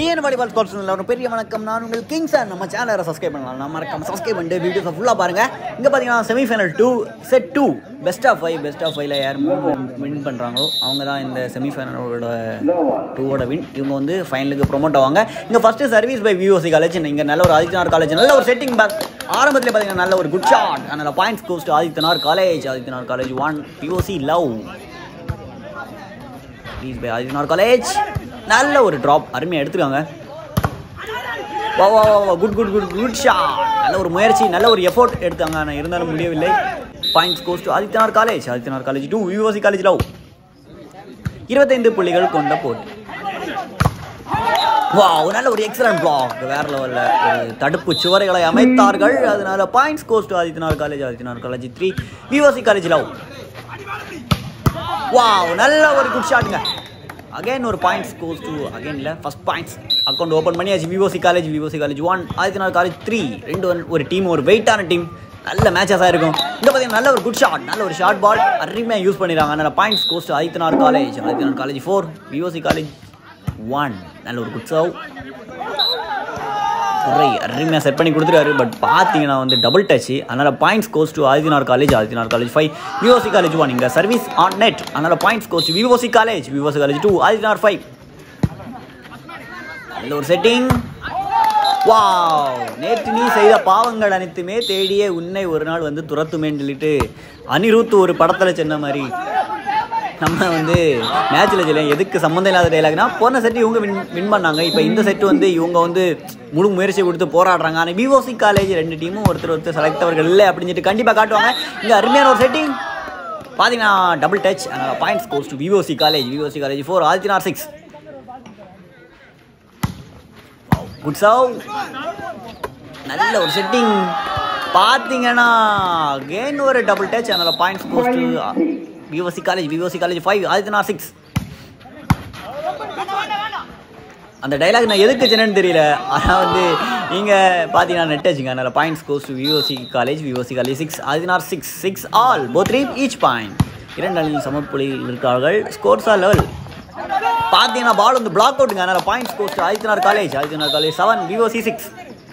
TN volleyball scores ஒரு பெரிய வணக்கம் நான் உங்கள் கிங் சார் நம்ம சேனலை சப்ஸ்கிரைப் பண்ணலாம் நான் மறக்காம சப்ஸ்கிரைப் பண்ணிட்டு வீடியோஸை ஃபுல்லாக பாருங்கள் இங்கே பார்த்தீங்கன்னா semifinal two set two best of five best of ஃபைவ்ல யார் வின் பண்ணுறாங்களோ அவங்க தான் இந்த செமிஃபைனலோட டூவோட வின் இவங்க வந்து ஃபைனலுக்கு ப்ரொமோட் ஆவாங்க இங்கே first service by VOC college இங்கே நல்ல ஒரு ஆதித்யநாத் காலேஜ் நல்ல ஒரு செட்டிங் பேக் ஆரம்பத்தில் பார்த்தீங்கன்னா நல்ல ஒரு குட் ஷாட் அதனால் points goes to Adityanath college Adityanath college one VOC love please by Adityanath college நல்ல ஒரு ட்ராப் அருமையாக எடுத்துருக்காங்க வா வா வா good good good good shot நல்ல ஒரு முயற்சி நல்ல ஒரு எஃபோர்ட் எடுத்தாங்க ஆனால் இருந்தாலும் முடியவில்லை points goes to Adityanath college Adityanath college two USC college love இருபத்தைந்து புள்ளிகள் கொண்ட போட்டி வா நல்ல ஒரு எக்ஸலன்ட் பிளாக் வேற லெவலில் ஒரு தடுப்பு சுவரைகளை அமைத்தார்கள் அதனால points goes to Adityanath college Adityanath college three USC college love wow நல்ல ஒரு குட் ஷாட்டுங்க அகைன் ஒரு பாயிண்ட்ஸ் கோஸ் டு அகைன் இல்லை ஃபஸ்ட் பாயிண்ட்ஸ் அக்கௌண்ட் ஓப்பன் பண்ணியாச்சு VOC college VOC college one Adityanath college three ரெண்டு one- ஒரு டீம் ஒரு வெயிட்டான டீம் நல்ல மேட்சஸாக இருக்கும் இங்கே பார்த்தீங்கன்னா நல்ல ஒரு குட் ஷாட் நல்ல ஒரு ஷார்ட் பால் அருமையாக யூஸ் பண்ணிடுறாங்க அதனால் points goes to Adityanath college Adityanath college four VOC college one நல்ல ஒரு குட் சர்வ் துறை அருமையாக செட் பண்ணி கொடுத்துருக்காரு பட் பார்த்தீங்கன்னா வந்து டபுள் டச் அதனால் points goes to Adityanath college Adityanath college five VOC college one இங்கே சர்வீஸ் ஆன் நெட் அதனால் points goes to VOC college VOC college two Adityanath five நல்ல ஒரு செட்டிங் வாவ் நேற்று நீ செய்த பாவங்கள் அனைத்துமே தேடியே உன்னை ஒரு நாள் வந்து துரத்துமேன்னு சொல்லிட்டு அனிருத் ஒரு படத்தில் சொன்ன மாதிரி நம்ம வந்து மேட்ச்சில் சொல்ல எதுக்கு சம்மந்தம் இல்லாத டைலாக்னா போன செட்டு இவங்க வின் வின் பண்ணாங்க இப்போ இந்த செட்டு வந்து இவங்க வந்து முழு முயற்சி கொடுத்து போராடுறாங்க ஆனால் விவோசி காலேஜ் ரெண்டு டீமும் ஒருத்தர் ஒருத்தர் செலக்டவர்கள் இல்லை அப்படின்னு சொல்லிட்டு கண்டிப்பாக காட்டுவாங்க இங்கே அருமையான ஒரு செட்டிங் பார்த்தீங்கன்னா டபுள் டச் அதனால் points goes to VOC college VOC college four Adityanath six good save நல்ல ஒரு செட்டிங் பார்த்தீங்கன்னா அகெயின் ஒரு டபுள் டச் அதனால் points goes to VOC college VOC college five Adityanath six அந்த டைலாக் நான் எதுக்கு சொன்னேன்னு தெரியல ஆனால் வந்து நீங்கள் பார்த்தீங்கன்னா நெட் வச்சுங்க அதனால் points goes to VOC college VOC college six Adityanath six six all both ரீப் ஈச் பாயிண்ட் இரண்டு அணியில் சமப்புள்ளியில் இருக்கார்கள் ஸ்கோர்ஸ் ஆர் லெவல் பார்த்தீங்கன்னா பால் வந்து பிளாக் அவுட்டுங்க அதனால் points goes to Adityanath college Adityanath college seven VOC six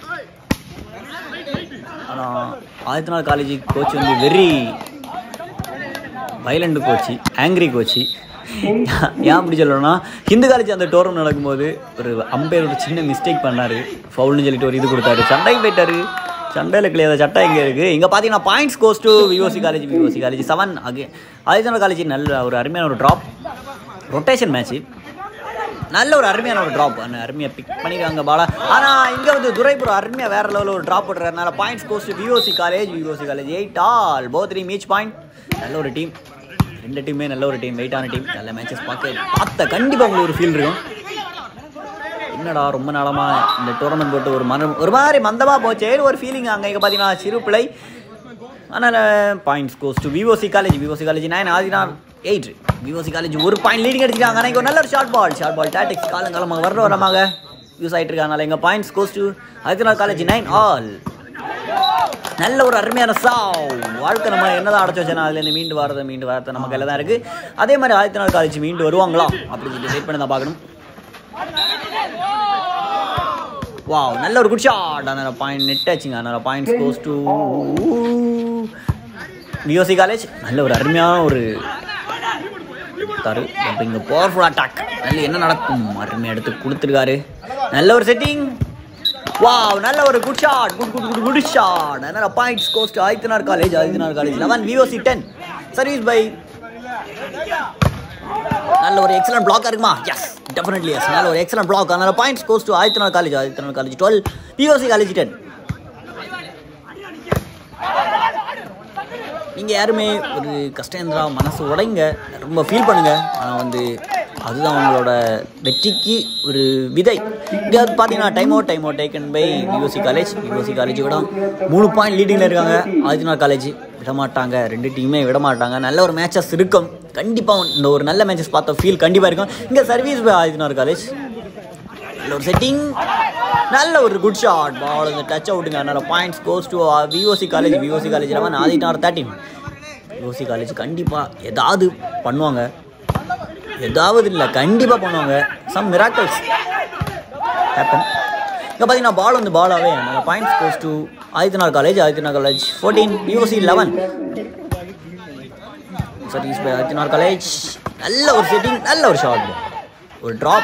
ஆனால் ஆதித்யநாத் காலேஜ் கோச் வந்து very violent coach angry coach ஏன் அப்படி சொல்லணும்னா ஹிந்து காலேஜ் அந்த டோர்னமெண்ட் நடக்கும்போது ஒரு அம்பையர் ஒரு சின்ன மிஸ்டேக் பண்ணார் ஃபவுல்னு சொல்லிட்டு ஒரு இது கொடுத்தாரு சண்டைக்கு போயிட்டாரு சண்டையில் கிளியாத சட்டை எங்கே இருக்குது இங்கே பார்த்தீங்கன்னா points goes to VOC college VOC college seven அகே ஆதித்யநாத் காலேஜ் நல்ல ஒரு அருமையான ஒரு ட்ராப் ரொட்டேஷன் மேட்ச்சு நல்ல ஒரு அருமையான ஒரு ட்ராப் அருமையாக பிக் பண்ணிருக்காங்க பாலா ஆனால் இங்கே வந்து துரைபுரம் அருமையாக வேற லெவலில் ஒரு ட்ராப் போட்டுறதுனால points goes VOC college VOC college eight all both team each point நல்ல ஒரு டீம் ரெண்டு டீமே நல்ல ஒரு டீம் வெயிட்டான டீம் நல்ல மேட்சஸ் பார்க்க பார்த்த கண்டிப்பாக உங்களுக்கு ஒரு ஃபீல் இருக்கும் என்னடா ரொம்ப நாளமா இந்த டோர்னமெண்ட் போட்டு ஒரு மனம் ஒரு மாதிரி மந்தமாக போச்சே ஒரு ஃபீலிங் அங்கே இங்கே பார்த்தீங்கன்னா சிறு பிள்ளை அதனால் points goes to VOC college VOC college nine Adityanath eight VOC college ஒரு பாயிண்ட் லீடிங் அடிச்சிருக்காங்க ஆனால் இங்கே ஒரு நல்ல ஒரு ஷார்ட் பால் ஷார்ட் பால் டாட்டிக்ஸ் காலங்காலமாக வர வரமாக யூஸ் ஆகிட்டு இருக்காங்க எங்கள் points goes to Adityanath college nine all நல்ல ஒரு அருமையான சாவ் வாழ்க்கை நம்ம என்னதான் அடைச்சு வச்சேன்னா அதுலேருந்து மீண்டு வரது மீண்டு வரது நம்ம கையில் தான் இருக்குது அதே மாதிரி ஆதித்யநாத் காலேஜ் மீண்டு வருவாங்களா அப்படின்னு சொல்லி வெயிட் பண்ணி தான் பார்க்கணும் வாவ் நல்ல ஒரு குட் ஷாட் அதனால் பாயிண்ட் நெட் ஆச்சுங்க அதனால் points goes to VOC college நல்ல ஒரு அருமையான ஒரு தரு இப்போ இங்கே பவர்ஃபுல் அட்டாக் நல்ல என்ன நடக்கும் அருமையாக எடுத்து கொடுத்துருக்காரு நல்ல ஒரு செட்டிங் வாவ் நல்ல ஒரு good shot good good good good shot அதனால் points goes to Adityanath college Adityanath college eleven VOC ten service by நல்ல ஒரு எக்ஸலன்ட் பிளாக்காக இருக்குமா எஸ் டெஃபினெட்லி எஸ் நல்ல ஒரு எக்ஸலன்ட் பிளாக் அதனால் points goes to Adityanath college Adityanath college twelve VOC college ten நீங்கள் யாருமே ஒரு கஷ்டேந்திரா மனசு உடைங்க ரொம்ப ஃபீல் பண்ணுங்க ஆனால் வந்து அதுதான் உங்களோட வெற்றிக்கு ஒரு விதை இங்கே வந்து பார்த்தீங்கன்னா time out time out taken by VOC college VOC college கூட மூணு பாயிண்ட் லீடிங்கில் இருக்காங்க ஆதித்யநாத் காலேஜ் விட மாட்டாங்க ரெண்டு டீமே விட மாட்டாங்க நல்ல ஒரு மேட்சஸ் இருக்கும் கண்டிப்பாக இந்த ஒரு நல்ல மேட்சஸ் பார்த்த ஃபீல் கண்டிப்பாக இருக்கும் இங்கே சர்வீஸ் பை ஆதித்யநாத் காலேஜ் நல்ல ஒரு செட்டிங் நல்ல ஒரு குட் ஷாட் பால் இந்த டச் அவுட்டுங்க அதனால் points goes to VOC college VOC college eleven Adityanath thirteen VOC college கண்டிப்பாக ஏதாவது பண்ணுவாங்க ஏதாவது இல்லை கண்டிப்பாக பண்ணுவாங்க சம் மிராக்கல்ஸ் ஹேப்பன் இங்கே பார்த்தீங்கன்னா பால் வந்து பாலாகவே அதனால் points goes to Adityanath college Adityanath college fourteen VOC eleven service by Adityanath college நல்ல ஒரு செட்டிங் நல்ல ஒரு ஷாட் ஒரு ட்ராப்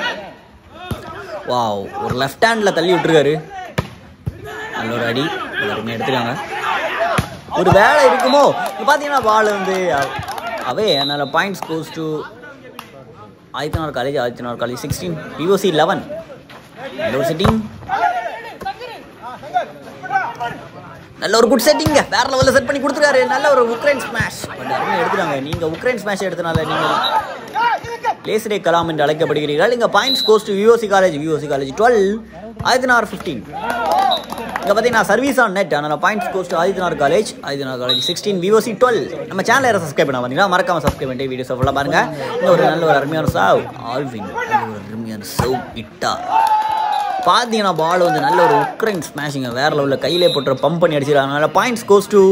வாவ் ஒரு லெஃப்ட் ஹேண்டில் தள்ளி விட்டுருக்காரு நல்ல ஒரு அடி எல்லாருமே எடுத்துருக்காங்க ஒரு வேலை இருக்குமோ இப்போ பார்த்தீங்கன்னா பால் வந்து அவ- அவே அதனால் points goes to Adityanath college Adityanath college sixteen VOC eleven நல்ல ஒரு செட்டிங் நல்ல ஒரு குட் செட்டிங்க வேற லெவலில் செட் பண்ணி கொடுத்துருக்காரு நல்ல ஒரு உக்ரைன் ஸ்மாஷ் பட் அருமையாக எடுத்துறாங்க நீங்கள் உக்ரைன் ஸ்மாஷ் எடுத்தனால நீங்கள் லேசரே கலாம் என்று அழைக்கப்படுகிறீர்கள் இங்கே points goes to VOC college VOC college twelve Adityanath fifteen இங்கே பார்த்தீங்கன்னா சர்வீஸ் ஆன் நெட் அதனால் points goes to Adityanath college Adityanath college sixteen VOC twelve நம்ம சேனலை யாரும் சப்ஸ்கிரைப் பண்ண பார்த்தீங்கன்னா மறக்காம சப்ஸ்கிரைப் பண்ணிட்டு வீடியோஸ் ஃபுல்லாக பாருங்க இந்த ஒரு நல்ல ஒரு அருமையான சவ் ஆல்வின் நல்ல ஒரு அருமையான சவ் இட்டா பார்த்தீங்கன்னா பால் வந்து நல்ல ஒரு உக்ரைன் ஸ்மாஷிங்க வேற லெவலில் கையிலே போட்டு பம்ப் பண்ணி அடிச்சிருக்காங்க அதனால் points goes to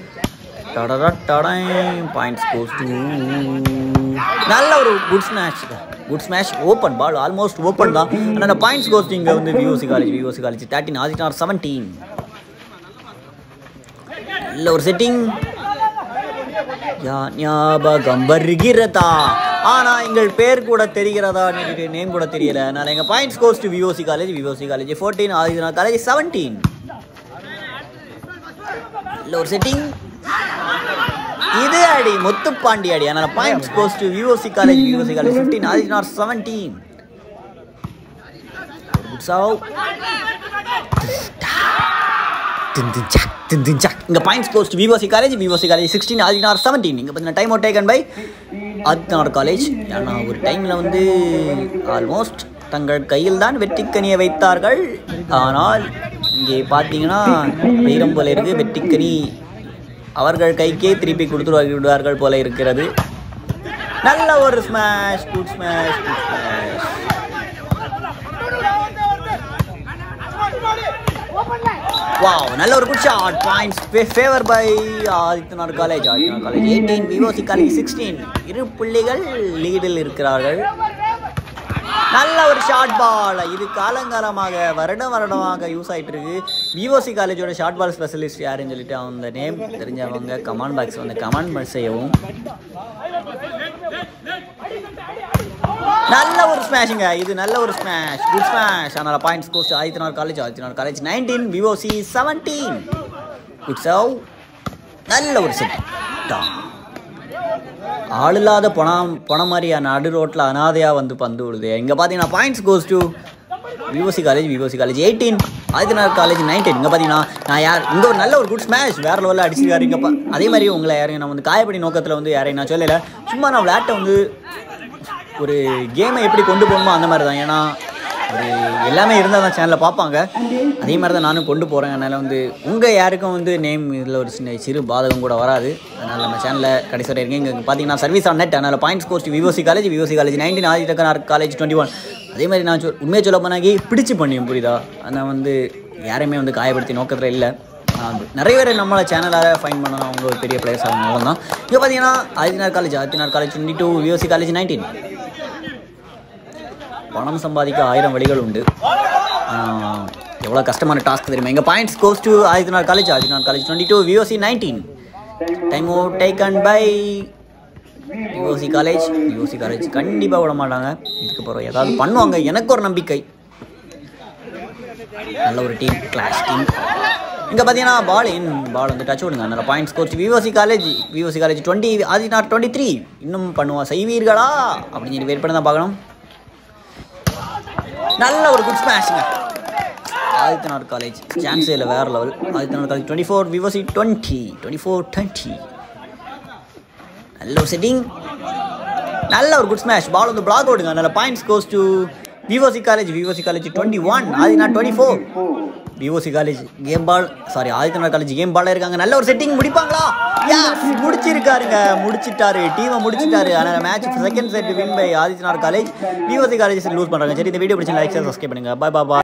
points goes to நல்ல ஒரு good smash good smash open ball almost open தான் ஆனால் பாயிண்ட்ஸ் கோஸ் இங்கே வந்து VOC college VOC college thirteen Adityanath seventeen நல்ல ஒரு செட்டிங் யா ஞாபகம் வருகிறதா ஆனா எங்கள் பேர் கூட தெரிகிறதா நேம் கூட தெரியல அதனால எங்க points goes to VOC college VOC college fourteen Adityanath college seventeen நல்ல ஒரு செட்டிங் இது அடி முத்துப்பாண்டி அடி அதனால points goes to VOC college VOC college fifteen Adityanath seventeen good save இங்க points goes to VOC college VOC college sixteen Adityanath seventeen இங்கே பார்த்தீங்கன்னா time out taken by Adityanath college ஏன்னா ஒரு டைமில் வந்து ஆல்மோஸ்ட் தங்கள் கையில் தான் வெற்றிக்கனியை வைத்தார்கள் ஆனால் இங்கே பார்த்தீங்கன்னா வீரம் போல இருக்கு வெற்றிக்கனி அவர்கள் கைக்கே திருப்பி கொடுத்து விடுவார்கள் போல இருக்கிறது நல்ல ஒரு smash good smash good smash wow நல்ல ஒரு good shot points favour by Adityanath college Adityanath college eighteen VOC college sixteen இரு புள்ளிகள் லீடில் இருக்கிறார்கள் நல்ல ஒரு ஷார்ட் பால் இது காலங்காலமாக வருடம் வருடமாக யூஸ் ஆயிட்டு இருக்கு விவோசி காலேஜோட ஷார்ட் பால் ஸ்பெஷலிஸ்ட் யாருன்னு சொல்லிட்டு அவங்க நேம் தெரிஞ்சவங்க கமெண்ட் பாக்ஸ் வந்து கமெண்ட் செய்யவும் நல்ல ஒரு ஸ்மாஷிங்க இது நல்ல ஒரு ஸ்மாஷ் குட் ஸ்மாஷ் அதனால points goes to Adityanath college Adityanath college nineteen VOC seventeen good save நல்ல ஒரு செட் ஆள் இல்லாத பணம் பணம் மாதிரியா நடு ரோட்டில் அனாதையாக வந்து பந்து விடுது இங்கே பார்த்தீங்கன்னா points goes to VOC college VOC college eighteen Adityanath college nineteen இங்கே பார்த்தீங்கன்னா நான் யார் இங்கே ஒரு நல்ல ஒரு குட் ஸ்மாஷ் வேற லெவலில் அடிச்சிருக்காரு இங்கே பா- அதே மாதிரி உங்களை யாரையும் நான் வந்து காயப்படி நோக்கத்தில் வந்து யாரையும் நான் சொல்லலை சும்மா நான் விளையாட்டை வந்து ஒரு கேமை எப்படி கொண்டு போகணுமோ அந்த மாதிரி தான் ஏன்னா ஒரு எல்லாமே இருந்தால் தான் சேனலில் பார்ப்பாங்க அதே மாதிரி தான் நானும் கொண்டு போகிறேன் அதனால் வந்து உங்கள் யாருக்கும் வந்து நேம் இதில் ஒரு சின்ன சிறு பாதகம் கூட வராது அதனால் நம்ம சேனலில் கடைசி வரை இருக்கேன் இங்கே பார்த்தீங்கன்னா சர்வீஸ் ஆன் நெட் அதனால் points goes to VOC college VOC college nineteen Adityanath college twenty one அதே மாதிரி நான் சொல் உண்மையை சொல்ல போனாக்கி பிடிச்சு பண்ணியும் புரியுதா நான் வந்து யாரையுமே வந்து காயப்படுத்தி நோக்கத்தில் இல்லை நான் வந்து நிறைய பேர் நம்மளை சேனலாக ஃபைன் பண்ணணும் அவங்க ஒரு பெரிய பிளேயர்ஸ் அவங்க தான் இங்கே பார்த்தீங்கன்னா Adityanath college Adityanath college twenty two VOC college nineteen பணம் சம்பாதிக்க ஆயிரம் வழிகள் உண்டு எவ்வளோ கஷ்டமான டாஸ்க் தெரியுமா எங்கள் points goes to Adityanath college Adityanath college twenty two VOC nineteen time out taken by VOC college VOC college கண்டிப்பாக விட மாட்டாங்க இதுக்கு பிறகு ஏதாவது பண்ணுவாங்க எனக்கு ஒரு நம்பிக்கை நல்ல ஒரு டீம் கிளாஸ் டீம் இங்கே பார்த்தீங்கன்னா பால் இன் பால் வந்து டச் விடுங்க அதனால் points goes VOC college VOC college twenty Adityanath twenty three இன்னும் பண்ணுவோம் செய்வீர்களா அப்படின்னு சொல்லி வெயிட் பண்ணி தான் பார்க்கணும் நல்ல ஒரு குட் ஸ்மாஷுங்க ஆதித்யநாத் காலேஜ் சான்ஸே இல்லை வேறு level Adityanath college twenty four VOC twenty twenty four twenty நல்ல ஒரு செட்டிங் நல்ல ஒரு குட் ஸ்மாஷ் பால் வந்து பிளாக் ஓடுங்க அதனால points goes to VOC college VOC college twenty one Adityanath twenty four VOC college game ball sorry Adityanath college game ball இருக்காங்க நல்ல ஒரு செட்டிங் முடிப்பாங்களா Yes, முடிச்சிருக்காருங்க முடிச்சிட்டாரு டீமை முடிச்சிட்டாரு ஆனால் match second set win by Adityanath college VOC college lose பண்ணுறாங்க சரி இந்த வீடியோ பிடிச்சி லைக் சப்ஸ்கிரைப் பண்ணுங்க பாய் பாய்